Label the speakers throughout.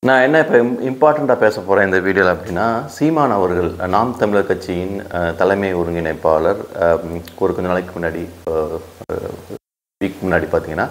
Speaker 1: நான் என்ன இப்போ இம்பார்ட்டண்ட்டாக பேச போகிறேன் இந்த வீடியோவில் அப்படின்னா சீமான் அவர்கள் நாம் தமிழர் கட்சியின் அஹ், தலைமை ஒருங்கிணைப்பாளர் அஹ், ஒரு கொஞ்ச நாளைக்கு முன்னாடி வீக் முன்னாடி பார்த்தீங்கன்னா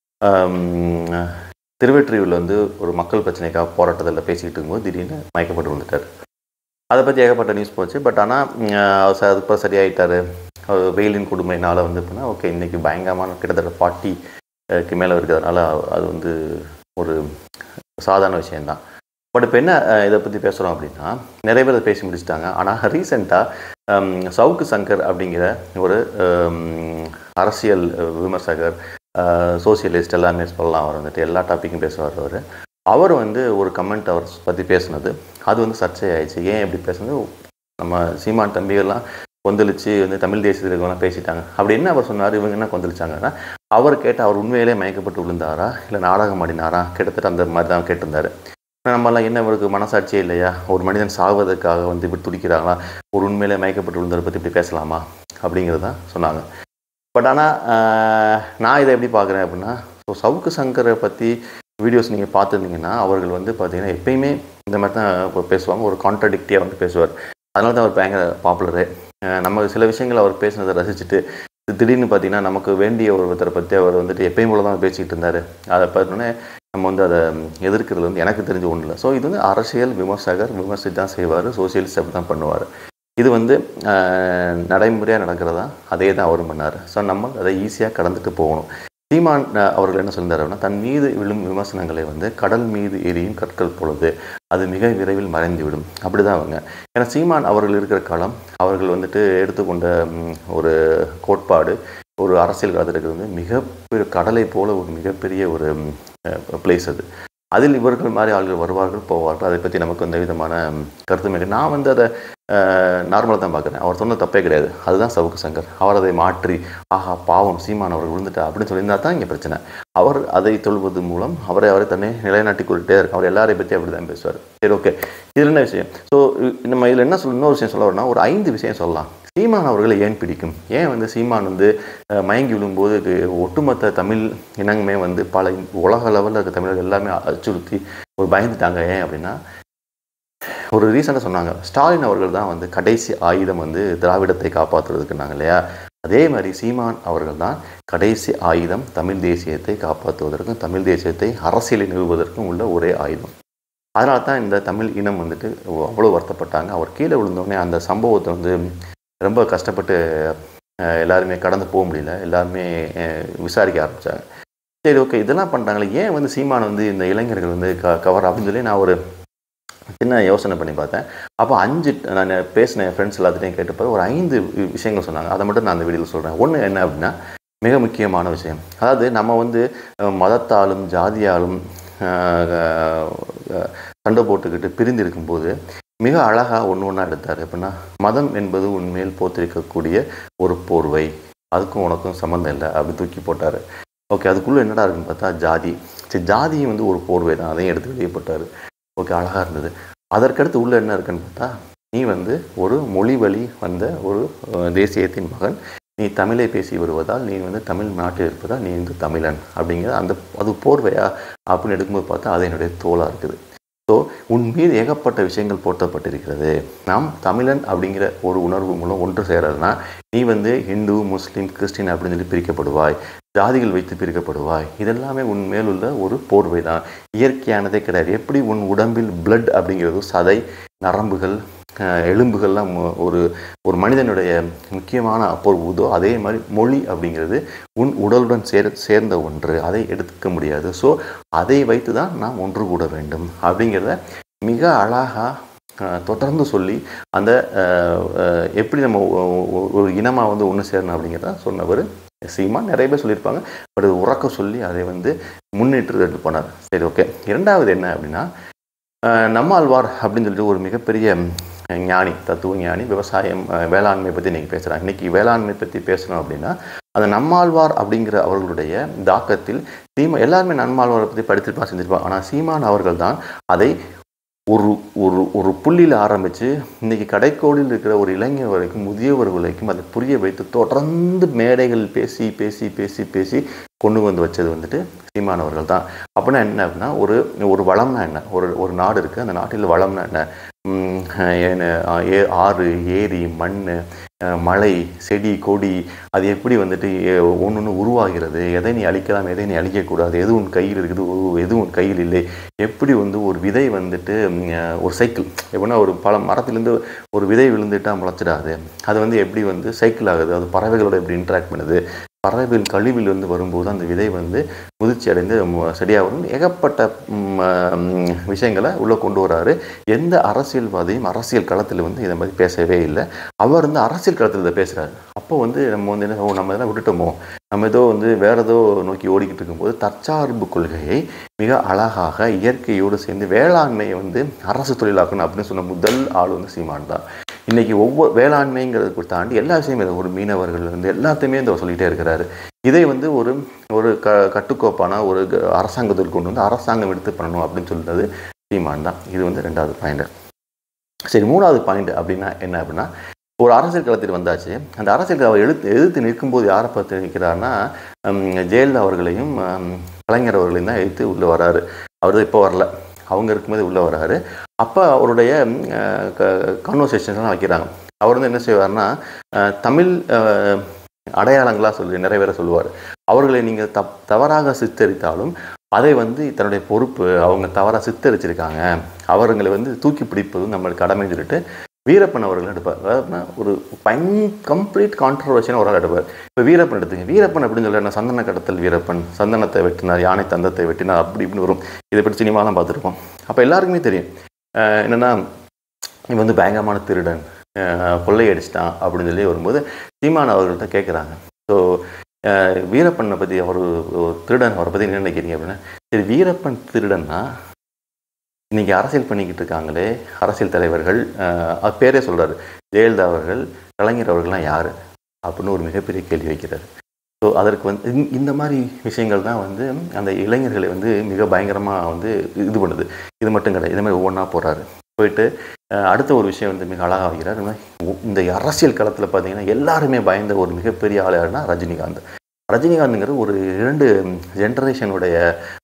Speaker 1: அஹ், திருவெற்றியூரில் வந்து ஒரு மக்கள் பிரச்சனைக்காக போராட்டத்தில் பேசிக்கிட்டு இருக்கும்போது திடீர்னு மயக்கப்பட்டு வந்துட்டார் அதை பற்றி ஏகப்பட்ட நியூஸ் போச்சு பட் ஆனால் அதுக்கப்புறம் சரியாயிட்டாரு அவர் வெயிலின் கொடுமையினால் வந்து எப்படின்னா ஓகே இன்றைக்கி பயங்கரமான கிட்டத்தட்ட ஃபார்ட்டிக்கு மேலே இருக்கிறதுனால அது வந்து ஒரு சாதாரண விஷயம்தான் பட் இப்போ என்ன அஹ், இதை பற்றி பேசுகிறோம் அப்படின்னா நிறைய பேர் அதை பேசி முடிச்சிட்டாங்க ஆனால் ரீசெண்டாக சவுக்கு சங்கர் அப்படிங்கிற ஒரு ஹம், அரசியல் விமர்சகர் சோசியலிஸ்ட் எல்லாமே சொல்லலாம் அவர் வந்துட்டு எல்லா டாப்பிக்கும் பேசுவார் அவர் அவர் வந்து ஒரு கமெண்ட் அவர் பற்றி பேசுனது அது வந்து சர்ச்சையாயிடுச்சு ஏன் இப்படி பேசுனது நம்ம சீமான் தம்பிகள்லாம் கொந்தளிச்சு வந்து தமிழ் தேசியத்தில் இருக்கவங்களாம் பேசிட்டாங்க அப்படி என்ன அவர் சொன்னார் இவங்க என்ன கொந்தளிச்சாங்கன்னா அவர் கேட்ட அவர் உண்மையிலே மயக்கப்பட்டு விழுந்தாரா இல்லை நாடகம் ஆடினாரா கிட்டத்தட்ட அந்த மாதிரி தான் கேட்டிருந்தாரு நம்மலாம் என்ன இவருக்கு மனசாட்சியே இல்லையா ஒரு மனிதன் சாவதற்காக வந்து இப்படி துடிக்கிறாங்களா ஒரு உண்மையிலே மயக்கப்பட்டு விழுந்ததை பற்றி இப்படி பேசலாமா அப்படிங்கிறது தான் சொன்னாங்க பட் ஆனால் நான் இதை எப்படி பார்க்குறேன் அப்படின்னா ஸோ சவுக்கு சங்கரை பற்றி வீடியோஸ் நீங்கள் பார்த்துருந்தீங்கன்னா அவர்கள் வந்து பார்த்தீங்கன்னா எப்பயுமே இந்த மாதிரி தான் இப்போ பேசுவாங்க ஒரு கான்ட்ரடிக்டியாக வந்து பேசுவார் அதனால தான் அவர் பயங்கர பாப்புலரு நம்ம சில விஷயங்கள் அவர் பேசுனதை ரசிச்சுட்டு திடீர்னு பார்த்தீங்கன்னா நமக்கு வேண்டிய ஒருத்தரை பற்றி அவர் வந்துட்டு எப்பயும் போல தான் பேசிக்கிட்டு இருந்தார் அதை பார்த்தோன்னே நம்ம வந்து அதை எதிர்க்கிறது வந்து எனக்கு தெரிஞ்ச ஒன்றும் இல்லை ஸோ இது வந்து அரசியல் விமர்சகர் விமர்சித்து தான் செய்வார் சோசியலிஸ்ட் அப்படி தான் பண்ணுவார் இது வந்து ஆஹ், நடைமுறையாக நடக்கிறதா அதே தான் அவரும் பண்ணார் ஸோ நம்ம அதை ஈஸியாக கடந்துட்டு போகணும் சீமான் ஆஹ், அவர்கள் என்ன சொல்லியிருந்தார் அப்படின்னா தன் மீது விழும் விமர்சனங்களை வந்து கடல் மீது எரியும் கற்கள் பொழுது அது மிக விரைவில் மறைந்துவிடும் அப்படி தான் அவங்க ஏன்னா சீமான் அவர்கள் இருக்கிற காலம் அவர்கள் வந்துட்டு எடுத்துக்கொண்ட ம், ஒரு கோட்பாடு ஒரு அரசியல் காலத்தில் வந்து மிகப்பெரிய கடலை போல ஒரு மிகப்பெரிய ஒரு பிளேஸ் அது அதில் இவர்கள் மாதிரி ஆள்கள் வருவார்கள் போவார்கள் அதை பற்றி நமக்கு எந்த விதமான ம், கருத்துமே இல்லை நான் வந்து அதை நார்மலாக தான் பார்க்குறேன் அவர் சொன்ன தப்பே கிடையாது அதுதான் சவுக்கு சங்கர் அவர் அதை மாற்றி ஆஹா பாவம் சீமான் அவர் விழுந்துட்டா அப்படின்னு சொல்லியிருந்தா தான் இங்கே பிரச்சனை அவர் அதை சொல்வது மூலம் அவரை அவரை தன்னை நிலைநாட்டி கொண்டுட்டே இருக்கார் அவர் எல்லாரையும் பற்றி அப்படி தான் பேசுவார் சரி ஓகே இதில் என்ன விஷயம் ஸோ நம்ம இதில் என்ன சொல்ல இன்னொரு விஷயம் சொல்ல வரணும்னா ஒரு ஐந்து விஷயம் சொல்லலாம் சீமான் அவர்களை ஏன் பிடிக்கும் ஏன் வந்து சீமான் வந்து அஹ், மயங்கி விழும்போது இது ஒட்டுமொத்த தமிழ் இனங்குமே வந்து பல உலக லெவலில் இருக்க தமிழர்கள் எல்லாமே அச்சுறுத்தி ஒரு பயந்துட்டாங்க ஏன் அப்படின்னா ஒரு ரீசெண்டாக சொன்னாங்க ஸ்டாலின் அவர்கள் தான் வந்து கடைசி ஆயுதம் வந்து திராவிடத்தை காப்பாற்றுறதுக்குனாங்க இல்லையா அதே மாதிரி சீமான் அவர்கள் தான் கடைசி ஆயுதம் தமிழ் தேசியத்தை காப்பாற்றுவதற்கும் தமிழ் தேசியத்தை அரசியலில் நிறுவுவதற்கும் உள்ள ஒரே ஆயுதம் அதனால தான் இந்த தமிழ் இனம் வந்துட்டு அவ்வளோ வருத்தப்பட்டாங்க அவர் கீழே விழுந்தோடனே அந்த சம்பவத்தை வந்து ரொம்ப கஷ்டப்பட்டு அஹ், எல்லாருமே கடந்து போக முடியல எல்லாருமே அஹ், விசாரிக்க ஆரம்பித்தாங்க சரி ஓகே இதெல்லாம் பண்ணுறாங்களே ஏன் வந்து சீமான் வந்து இந்த இளைஞர்கள் வந்து க கவர் அப்படின்னு சொல்லி நான் ஒரு சின்ன யோசனை பண்ணி பார்த்தேன் அப்போ அஞ்சு நான் பேசின என் ஃப்ரெண்ட்ஸ் எல்லாத்தையும் கேட்டப்போ ஒரு ஐந்து வி- விஷயங்கள் சொன்னாங்க அதை மட்டும் நான் அந்த வீடியோவில் சொல்கிறேன் ஒன்று என்ன அப்படின்னா மிக முக்கியமான விஷயம் அதாவது நம்ம வந்து அஹ், மதத்தாலும் ஜாதியாலும் அஹ், அஹ், சண்டை போட்டுக்கிட்டு பிரிந்து இருக்கும்போது மிக அழகாக ஒன்று ஒன்றா எடுத்தார் எப்படின்னா மதம் என்பது உண்மையில் போத்திருக்கக்கூடிய ஒரு போர்வை அதுக்கும் உனக்கும் சம்மந்தம் இல்லை அப்படி தூக்கி போட்டார் ஓகே அதுக்குள்ளே என்னடா இருக்குன்னு பார்த்தா ஜாதி சரி ஜாதியும் வந்து ஒரு போர்வை தான் அதையும் எடுத்து வெளியே போட்டார் ஓகே அழகாக இருந்தது அதற்கடுத்து உள்ள என்ன இருக்குன்னு பார்த்தா நீ வந்து ஒரு மொழி வழி வந்த ஒரு அஹ், தேசியத்தின் மகன் நீ தமிழை பேசி வருவதால் நீ வந்து தமிழ் நாட்டில் இருப்பதால் நீ வந்து தமிழன் அப்படிங்கிற அந்த அது போர்வையா அப்படின்னு எடுக்கும்போது பார்த்தா அது என்னுடைய தோலாக இருக்குது ஸோ உன் மீது ஏகப்பட்ட விஷயங்கள் போர்த்தப்பட்டிருக்கிறது நாம் தமிழன் அப்படிங்கிற ஒரு உணர்வு மூலம் ஒன்று சேரலைன்னா நீ வந்து இந்து முஸ்லீம் கிறிஸ்டின் அப்படின்னு சொல்லி பிரிக்கப்படுவாய் ஜாதிகள் வைத்து பிரிக்கப்படுவாய் இதெல்லாமே உன் மேலுள்ள ஒரு போர்வை தான் இயற்கையானதே கிடையாது எப்படி உன் உடம்பில் blood அப்படிங்கிறது சதை நரம்புகள் அஹ், எலும்புகள்லாம் மு- ஒரு ஒரு மனிதனுடைய முக்கியமான அப்பொருதோ அதே மாதிரி மொழி அப்படிங்கிறது உன் உடலுடன் சேர் சேர்ந்த ஒன்று அதை எடுத்துக்க முடியாது ஸோ அதை வைத்து தான் நாம் ஒன்று கூட வேண்டும் அப்படிங்கிறத மிக அழகாக தொடர்ந்து சொல்லி அந்த அஹ், அஹ், எப்படி நம்ம ஒ- ஒ- ஒரு இனமாக வந்து ஒன்று சேரணும் அப்படிங்கிறத சொன்னவர் சீமான் நிறைய பேர் சொல்லியிருப்பாங்க பட் அது உறக்க சொல்லி அதை வந்து முன்னிட்டு எடுத்து போனார் சரி ஓகே இரண்டாவது என்ன அப்படின்னா அஹ், நம்மாழ்வார் அப்படின்னு சொல்லிட்டு ஒரு மிகப்பெரிய ம், ஞானி தத்துவ ஞானி விவசாயம் அஹ், வேளாண்மை பற்றி இன்றைக்கி பேசுகிறாங்க இன்றைக்கி வேளாண்மை பற்றி பேசணும் அப்படின்னா அந்த நம்மாழ்வார் அப்படிங்கிற அவர்களுடைய தாக்கத்தில் சீமா எல்லாருமே நம்மாழ்வாரை பற்றி படித்திருப்பா செஞ்சிருப்பாங்க ஆனால் சீமான் அவர்கள் தான் அதை ஒரு ஒரு ஒரு புள்ளியில் ஆரம்பித்து இன்றைக்கி கடைக்கோடியில் இருக்கிற ஒரு இளைஞர் வரைக்கும் முதியவர் வரைக்கும் அதை புரிய வைத்து தொடர்ந்து மேடைகள் பேசி பேசி பேசி பேசி கொண்டு வந்து வச்சது வந்துட்டு சீமானவர்கள் தான் அப்படின்னா என்ன அப்படின்னா ஒரு ஒரு வளம்னா என்ன ஒரு ஒரு நாடு இருக்குது அந்த நாட்டில் வளம்னா என்ன ம், என்ன, ஏ ஆறு ஏரி மண் மலை செடி கொடி அது எப்படி வந்துட்டு ஒன்று ஒன்று உருவாகிறது எதை நீ அழிக்கலாம் எதை நீ அழிக்கக்கூடாது எது உன் கையில் இருக்குது ஒ- எது உன் கையில் இல்லை எப்படி வந்து ஒரு விதை வந்துட்டு ம், ஒரு சைக்கிள் எப்படின்னா ஒரு பல மரத்துலேருந்து ஒரு விதை விழுந்துட்டா முளைச்சிடாது அது வந்து எப்படி வந்து சைக்கிள் ஆகுது அது பறவைகளோட எப்படி இன்ட்ராக்ட் பண்ணுது பறவைகள் கழிவில் வந்து வரும்போது அந்த விதை வந்து முதிர்ச்சி அடைந்து ம- செடியாக வரும் ஏகப்பட்ட ம், ம், விஷயங்களை உள்ளே கொண்டு வராரு எந்த அரசியல்வாதியும் அரசியல் களத்தில் வந்து இதை மாதிரி பேசவே இல்லை அவர் வந்து அரசியல் களத்தில் இதை பேசுகிறாரு அப்போ வந்து நம்ம வந்து என்ன ஓ நம்ம எதனா விட்டுட்டோமோ நம்ம ஏதோ வந்து வேற ஏதோ நோக்கி ஓடிக்கிட்டு இருக்கும்போது தற்சார்பு கொள்கையை மிக அழகாக இயற்கையோடு சேர்ந்து வேளாண்மையை வந்து அரசு தொழிலாக்கணும் அப்படின்னு சொன்ன முதல் ஆள் வந்து சீமான் தான் இன்னைக்கு ஒவ்வொரு வேளாண்மைங்கிறதுக்கு தாண்டி எல்லா விஷயமும் இது. ஒரு மீனவர்கள் வந்து எல்லாத்தையுமே இந்த சொல்லிகிட்டே இருக்கிறாரு இதை வந்து ஒரு ஒரு க கட்டுக்கோப்பான ஒரு க- அரசாங்கத்தில் கொண்டு வந்து அரசாங்கம் எடுத்து பண்ணணும் அப்படின்னு சொல்றது சீமான் தான் இது வந்து ரெண்டாவது பாயிண்ட் சரி மூணாவது பாயிண்ட் அப்படின்னா என்ன அப்படின்னா ஒரு அரசியல் களத்தில் வந்தாச்சு அந்த அரசியல் அவர் எழுத்து எதிர்த்து நிற்கும்போது யாரை பார்த்து நிற்கிறாருன்னா ஹம், ஜெயலலிதா அவர்களையும் ஹம், கலைஞர் அவர்களையும் தான் எதிர்த்து உள்ளே வராரு அவர் இப்போ வரல அவங்க இருக்கும்போது உள்ளே வராரு அப்போ அவருடைய கான்வர்சேஷன்ஸ்லாம் வைக்கிறாங்க அவர் வந்து என்ன செய்வார்னா அஹ், தமிழ் அஹ், அடையாளங்களா சொல்லி நிறைவேற சொல்லுவார் அவர்களை நீங்கள் தப் தவறாக சித்தரித்தாலும் அதை வந்து தன்னுடைய பொறுப்பு அவங்க தவறாக சித்தரிச்சிருக்காங்க அவர்களை வந்து தூக்கி பிடிப்பதும் நம்மளுக்கு கடமைன்னு சொல்லிட்டு வீரப்பன் அவர்கள் எடுப்பார் அதாவதுனா ஒரு பயன் கம்ப்ளீட் கான்ட்ரவர்ஷியான ஒரு ஆள் எடுப்பார் இப்போ வீரப்பன் எடுத்துங்க வீரப்பன் அப்படின்னு சொல்ல என்ன சந்தன கடத்தல் வீரப்பன் சந்தனத்தை வெட்டினார் யானை தந்தத்தை வெட்டினார் அப்படி இப்படின்னு வரும் இதை பற்றி சினிமாலாம் பார்த்துருப்போம் அப்போ எல்லாருக்குமே தெரியும் அஹ் என்னன்னா இவன் வந்து பயங்கரமான திருடன் அஹ் கொள்ளையடிச்சிட்டான் அப்படின்னு சொல்லி வரும்போது சீமான் அவர்கள்ட்ட கேட்குறாங்க ஸோ வீரப்பனை பற்றி அவர் ஒரு திருடன் அவரை பற்றி என்ன நினைக்கிறீங்க அப்படின்னா சரி வீரப்பன் திருடன்னா இன்னைக்கு அரசியல் பண்ணிக்கிட்டு இருக்காங்களே அரசியல் தலைவர்கள் அஹ், அவர் பேரே சொல்றாரு ஜெயலலிதா அவர்கள் கலைஞர் அவர்கள்லாம் யார் அப்படின்னு ஒரு மிகப்பெரிய கேள்வி வைக்கிறார் ஸோ அதற்கு வந்து இந்த- இந்த மாதிரி விஷயங்கள் தான் வந்து அந்த இளைஞர்களை வந்து மிக பயங்கரமாக வந்து இது பண்ணுது இது மட்டும் கிடையாது இது மாதிரி ஒவ்வொன்றா போகிறாரு போயிட்டு அஹ், அடுத்த ஒரு விஷயம் வந்து மிக அழகாக வைக்கிறார் இந்த மாதிரி இந்த அரசியல் களத்தில் பார்த்தீங்கன்னா எல்லாருமே பயந்த ஒரு மிகப்பெரிய ஆள் யாருன்னா ரஜினிகாந்த் ரஜினிகாந்த்ங்கிறது ஒரு இரண்டு ஜென்ரேஷனுடைய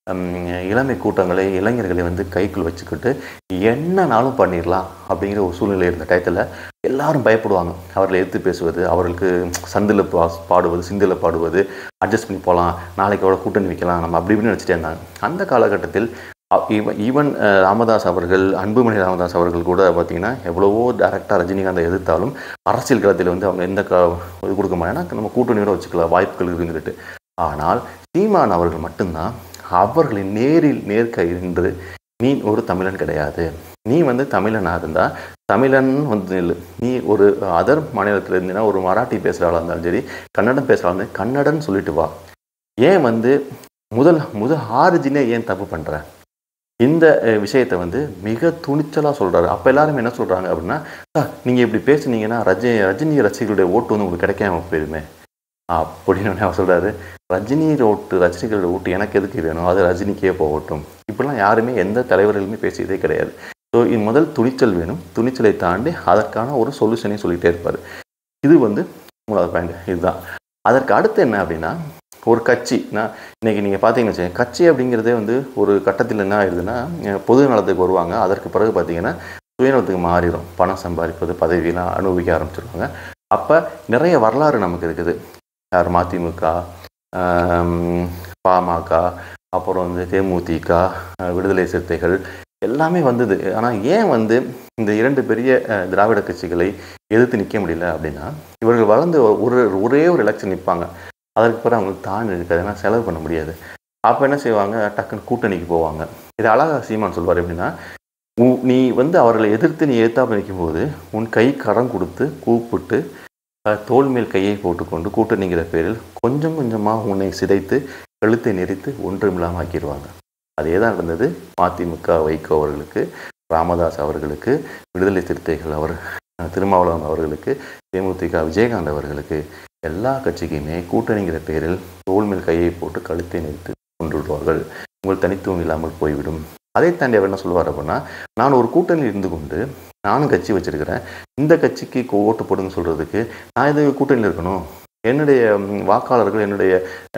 Speaker 1: இளமை கூட்டங்களை இளைஞர்களை வந்து கைக்குள் வச்சுக்கிட்டு என்னனாலும் பண்ணிடலாம் அப்படிங்கிற ஒரு சூழ்நிலை இருந்த டயத்தில் எல்லாரும் பயப்படுவாங்க அவர்களை எதிர்த்து பேசுவது அவர்களுக்கு சந்தில் பா பாடுவது சிந்தில் பாடுவது அட்ஜஸ்ட் பண்ணி போகலாம் நாளைக்கு அவ்வளோ கூட்டணி வைக்கலாம் நம்ம அப்படி இப்படின்னு நினச்சிட்டே இருந்தாங்க அந்த காலகட்டத்தில் ஈவன் ஈவன் ராமதாஸ் அவர்கள் அன்புமணி ராமதாஸ் அவர்கள் கூட பார்த்தீங்கன்னா எவ்வளவோ டேரக்டாக ரஜினிகாந்தை எதிர்த்தாலும் அரசியல் களத்தில் வந்து அவங்க எந்த க இது கொடுக்க மாட்டாங்க நம்ம கூட்டணியோட வச்சுக்கலாம் வாய்ப்புகள் இருக்குன்னு சொல்லிட்டு ஆனால் சீமான் அவர்கள் மட்டும்தான் அவர்களை நேரில் நேர்க்க இருந்து நீ ஒரு தமிழன் கிடையாது நீ வந்து தமிழனாக இருந்தால் தமிழன் வந்து இல்லை நீ ஒரு அதர் மாநிலத்தில் இருந்தீங்கன்னா ஒரு மராட்டி பேசுகிறாளா இருந்தாலும் சரி கன்னடம் பேசுகிறாலும் இருந்தாலும் கன்னடன் சொல்லிட்டு வா ஏன் வந்து முதல் முதல் ஆரிஜினே ஏன் தப்பு பண்ணுற இந்த அஹ், விஷயத்தை வந்து மிக துணிச்சலாக சொல்கிறாரு அப்போ எல்லாருமே என்ன சொல்கிறாங்க அப்படின்னா நீங்கள் இப்படி பேசுனீங்கன்னா ரஜினி ரஜினி ரசிகர்களுடைய ஓட்டு வந்து உங்களுக்கு கிடைக்காம போயிருமே அப்படின்னு உடனே அவர் சொல்கிறாரு ரஜினி ஓட்டு ரஜினிகளோட ஓட்டு எனக்கு எதுக்கு வேணும் அது ரஜினிக்கே போகட்டும் இப்படிலாம் யாருமே எந்த தலைவர்களுமே பேசியதே கிடையாது ஸோ இது முதல் துணிச்சல் வேணும் துணிச்சலை தாண்டி அதற்கான ஒரு சொல்யூஷனையும் சொல்லிகிட்டே இருப்பார் இது வந்து மூணாவது பாயிண்ட் இதுதான் அதற்கு அடுத்து என்ன அப்படின்னா ஒரு கட்சி நான் இன்னைக்கு நீங்கள் பார்த்தீங்கன்னு வச்சுக்கோங்க கட்சி அப்படிங்கிறதே வந்து ஒரு கட்டத்தில் என்ன ஆயிடுதுன்னா அஹ் பொது நலத்துக்கு வருவாங்க அதற்கு பிறகு பார்த்தீங்கன்னா சுயநலத்துக்கு மாறிடும் பணம் சம்பாதிப்பது பதவியெல்லாம் அனுபவிக்க ஆரம்பிச்சிருவாங்க அப்போ நிறைய வரலாறு நமக்கு இருக்குது யார் மதிமுக ஆம், பாமக அப்புறம் வந்து தேமுதிக அஹ் விடுதலை சிறுத்தைகள் எல்லாமே வந்தது ஆனால் ஏன் வந்து இந்த இரண்டு பெரிய அஹ், திராவிட கட்சிகளை எதிர்த்து நிற்க முடியல அப்படின்னா இவர்கள் வளர்ந்து ஒரு ஒரே ஒரு எலெக்ஷன் நிற்பாங்க அதற்கு பிறகு அவங்களுக்கு தாண்டி இருக்காது ஏன்னா செலவு பண்ண முடியாது அப்போ என்ன செய்வாங்க டக்குன்னு கூட்டணிக்கு போவாங்க இது அழகா சீமான் சொல்வார் எப்படின்னா உ- நீ வந்து அவர்களை எதிர்த்து நீ எதிர்த்தாப்பு நிற்கும்போது உன் கை கரம் கொடுத்து கூப்பிட்டு அஹ், தோள் மேல் கையை போட்டுக்கொண்டு கூட்டணிங்கிற பேரில் கொஞ்சம் கொஞ்சமாக உன்னை சிதைத்து கழுத்தை நெறித்து ஒன்றுமில்லாமல் ஆக்கிடுவாங்க அதே தான் நடந்தது மதிமுக வைகோ அவர்களுக்கு ராமதாஸ் அவர்களுக்கு விடுதலை சிறுத்தைகள் அவர் அஹ், திருமாவளவன் அவர்களுக்கு தேமுதிக விஜயகாந்த் அவர்களுக்கு எல்லா கட்சிக்குமே கூட்டணிங்கிற பேரில் தோள் மேல் கையை போட்டு கழுத்தை நெறித்து கொண்டு விடுவார்கள் உங்கள் தனித்துவம் இல்லாமல் போய்விடும் அதை தாண்டி அவர் என்ன சொல்லுவார் அப்படின்னா நான் ஒரு கூட்டணியில் இருந்து கொண்டு நானும் கட்சி வச்சிருக்கிறேன் இந்த கட்சிக்கு ஓட்டு போடுங்க சொல்றதுக்கு நான் இது கூட்டணியில் இருக்கணும் என்னுடைய ம், வாக்காளர்கள் என்னுடைய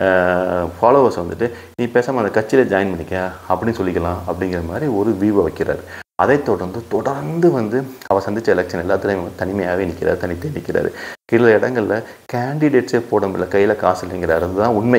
Speaker 1: ஃபாலோவர்ஸ் வந்துட்டு நீ பேசாமல் அந்த கட்சியில் ஜாயின் பண்ணிக்க அப்படின்னு சொல்லிக்கலாம் அப்படிங்கிற மாதிரி ஒரு வியூவை வைக்கிறார் அதைத் தொடர்ந்து தொடர்ந்து வந்து அவர் சந்தித்த எலெக்ஷன் எல்லாத்துலேயும் தனிமையாகவே நிற்கிறார் தனித்தே நிற்கிறாரு கீழே இடங்களில் கேண்டிடேட்ஸே போட முடியல கையில் காசு இல்லைங்கிறார் அதுதான் உண்மை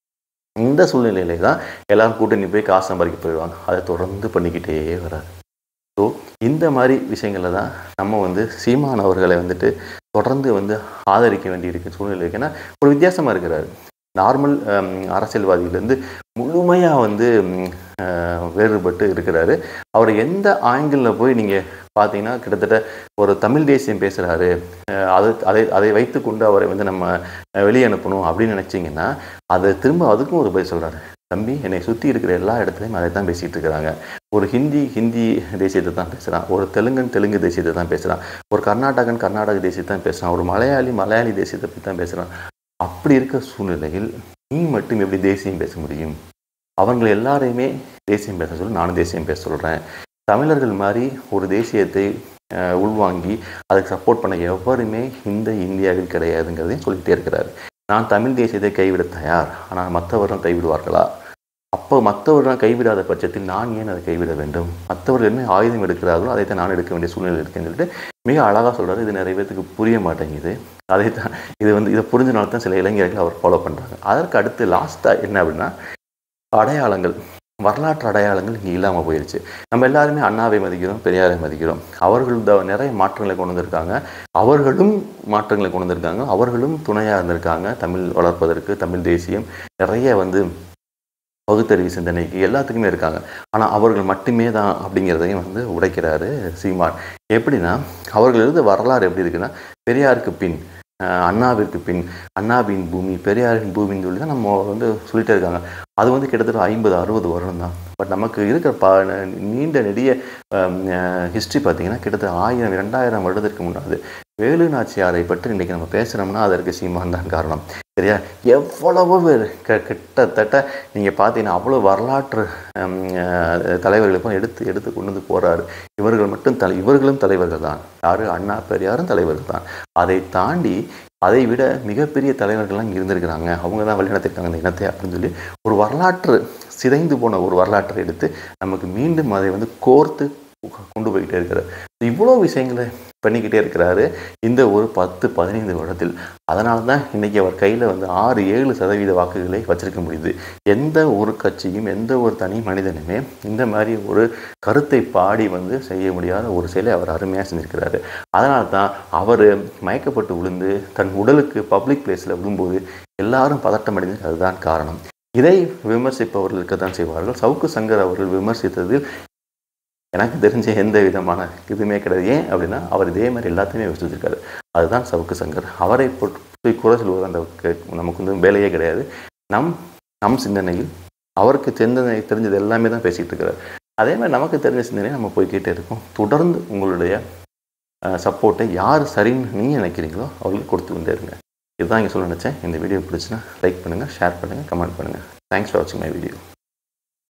Speaker 1: இந்த சூழ்நிலையில தான் எல்லாரும் கூட்டணி போய் காசு சம்பாதிக்க போயிடுவாங்க அதை தொடர்ந்து பண்ணிக்கிட்டே வராரு ஸோ இந்த மாதிரி விஷயங்களில் தான் நம்ம வந்து சீமான் அவர்களை வந்துட்டு தொடர்ந்து வந்து ஆதரிக்க வேண்டியிருக்கு சூழ்நிலை இருக்கு ஏன்னா ஒரு வித்தியாசமாக இருக்கிறாரு நார்மல் அரசியல்வாதியிலேருந்து முழுமையாக வந்து ம், அஹ், வேறுபட்டு இருக்கிறாரு அவர் எந்த ஆங்கிளில் போய் நீங்கள் பார்த்தீங்கன்னா கிட்டத்தட்ட ஒரு தமிழ் தேசியம் பேசுகிறாரு அது அதை அதை வைத்துக்கொண்டு அவரை வந்து நம்ம அஹ், வெளியே அனுப்பணும் அப்படின்னு நினச்சிங்கன்னா அதை திரும்ப அதுக்கும் ஒரு பதில் சொல்கிறாரு தம்பி என்னை சுற்றி இருக்கிற எல்லா இடத்துலையும் அதை தான் பேசிகிட்டு இருக்கிறாங்க ஒரு ஹிந்தி ஹிந்தி தேசியத்தை தான் பேசுகிறான் ஒரு தெலுங்கன் தெலுங்கு தேசியத்தை தான் பேசுகிறான் ஒரு கர்நாடகன் கர்நாடக தேசியத்தை தான் பேசுகிறான் ஒரு மலையாளி மலையாளி தேசியத்தை பற்றி தான் பேசுகிறான் அப்படி இருக்க சூழ்நிலையில் நீ மட்டும் எப்படி தேசியம் பேச முடியும் அவங்க எல்லாரையுமே தேசியம் பேச சொல்லி நானும் தேசியம் பேச சொல்கிறேன் தமிழர்கள் மாதிரி ஒரு தேசியத்தை அஹ், உள்வாங்கி அதுக்கு சப்போர்ட் பண்ண எவருமே இந்த இந்தியாவில் கிடையாதுங்கிறதையும் சொல்லிகிட்டே இருக்கிறாரு நான் தமிழ் தேசியத்தை கைவிட தயார் ஆனால் மற்றவர்கள் கைவிடுவார்களா அப்போ மற்றவர்கள் கைவிடாத பட்சத்தில் நான் ஏன் அதை கைவிட வேண்டும் மற்றவர்கள் என்ன ஆயுதம் எடுக்கிறார்களோ அதை தான் நான் எடுக்க வேண்டிய சூழ்நிலை இருக்குன்னு சொல்லிட்டு மிக அழகாக சொல்றாரு இது நிறைய பேத்துக்கு புரிய மாட்டேங்குது அதை தான் இது வந்து இதை புரிஞ்சனால தான் சில இளைஞர்கள் அவர் ஃபாலோ பண்ணுறாங்க அதற்கு அடுத்து லாஸ்ட்டாக என்ன அப்படின்னா அடையாளங்கள் வரலாற்று அடையாளங்கள் இங்கே இல்லாமல் போயிடுச்சு நம்ம எல்லாருமே அண்ணாவை மதிக்கிறோம் பெரியாரை மதிக்கிறோம் அவர்கள் த- நிறைய மாற்றங்களை கொண்டு வந்திருக்காங்க அவர்களும் மாற்றங்களை கொண்டு வந்திருக்காங்க அவர்களும் துணையாக இருந்திருக்காங்க தமிழ் வளர்ப்பதற்கு தமிழ் தேசியம் நிறைய வந்து பகுத்தறிவு சிந்தனைக்கு எல்லாத்துக்குமே இருக்காங்க ஆனால் அவர்கள் மட்டுமே தான் அப்படிங்கிறதையும் வந்து உடைக்கிறாரு சீமான் எப்படின்னா அவர்கள் எழுத வரலாறு எப்படி இருக்குன்னா பெரியாருக்கு பின் அஹ், அண்ணாவிற்கு பின் அண்ணாவின் பூமி பெரியாரின் பூமின்னு சொல்லி தான் நம்ம வந்து சொல்லிட்டே இருக்காங்க அது வந்து கிட்டத்தட்ட ஐம்பது அறுபது வருடம் தான் பட் நமக்கு இருக்கிற ப நீண்ட நெடிய ஹிஸ்ட்ரி பார்த்தீங்கன்னா கிட்டத்தட்ட ஆயிரம் ரெண்டாயிரம் வருடத்திற்கு முன்னாடி வேலு நாச்சியாரை பற்றி இன்றைக்கி நம்ம பேசுகிறோம்னா அதற்கு சீமான் தான் காரணம் சரியா எவ்வளவு பேர் க கிட்டத்தட்ட நீங்கள் பார்த்தீங்கன்னா அவ்வளோ வரலாற்று ஹம், அஹ், தலைவர்களுக்கும் எடுத்து எடுத்து கொண்டு வந்து போகிறாரு இவர்கள் மட்டும் தலை இவர்களும் தலைவர்கள் தான் யாரு அண்ணா பெரியாரும் தலைவர்கள் தான் அதை தாண்டி அதை விட மிகப்பெரிய தலைவர்கள்லாம் இங்கே இருந்திருக்கிறாங்க அவங்க தான் வழிநடத்திருக்காங்க இந்த இனத்தை அப்படின்னு சொல்லி ஒரு வரலாற்று சிதைந்து போன ஒரு வரலாற்றை எடுத்து நமக்கு மீண்டும் அதை வந்து கோர்த்து கொண்டு போய்கிட்டே இருக்கிறார் இவ்வளோ விஷயங்களை பண்ணிக்கிட்டே இருக்கிறாரு இந்த ஒரு பத்து பதினைந்து வருடத்தில் அதனால தான் இன்றைக்கி அவர் கையில் வந்து ஆறு ஏழு சதவீத வாக்குகளை வச்சிருக்க முடியுது எந்த ஒரு கட்சியும் எந்த ஒரு தனி மனிதனுமே இந்த மாதிரி ஒரு கருத்தை பாடி வந்து செய்ய முடியாத ஒரு செயலை அவர் அருமையாக செஞ்சிருக்கிறாரு அதனால தான் அவர் மயக்கப்பட்டு விழுந்து தன் உடலுக்கு பப்ளிக் பிளேஸில் விழும்போது எல்லாரும் பதட்டம் அடைந்தது அதுதான் காரணம் இதை விமர்சிப்பவர்கள் இருக்கத்தான் செய்வார்கள் சவுக்கு சங்கர் அவர்கள் விமர்சித்ததில் எனக்கு தெரிஞ்ச எந்த விதமான இதுவுமே கிடையாது ஏன் அப்படின்னா அவர் இதே மாதிரி எல்லாத்தையுமே விமர்சிச்சிருக்காரு அதுதான் சவுக்கு சங்கர் அவரை போய் குறை சொல்வது அந்த க- நமக்கு வந்து வேலையே கிடையாது நம் நம் சிந்தனையில் அவருக்கு சிந்தனை தெரிஞ்சது எல்லாமே தான் பேசிகிட்டு இருக்கிறார் அதே மாதிரி நமக்கு தெரிஞ்ச சிந்தனையை நம்ம போய்க்கிட்டே இருக்கோம் தொடர்ந்து உங்களுடைய சப்போர்ட்டை யார் சரின்னு நீங்கள் நினைக்கிறீங்களோ அவங்களுக்கு கொடுத்து கொண்டே இருங்க இதுதான் இங்கே சொல்ல நினச்சேன் இந்த வீடியோ பிடிச்சுன்னா லைக் பண்ணுங்கள் ஷேர் பண்ணுங்கள் கமெண்ட் பண்ணுங்கள் தேங்க்ஸ் ஃபார் வாட்சிங் மை வீடியோ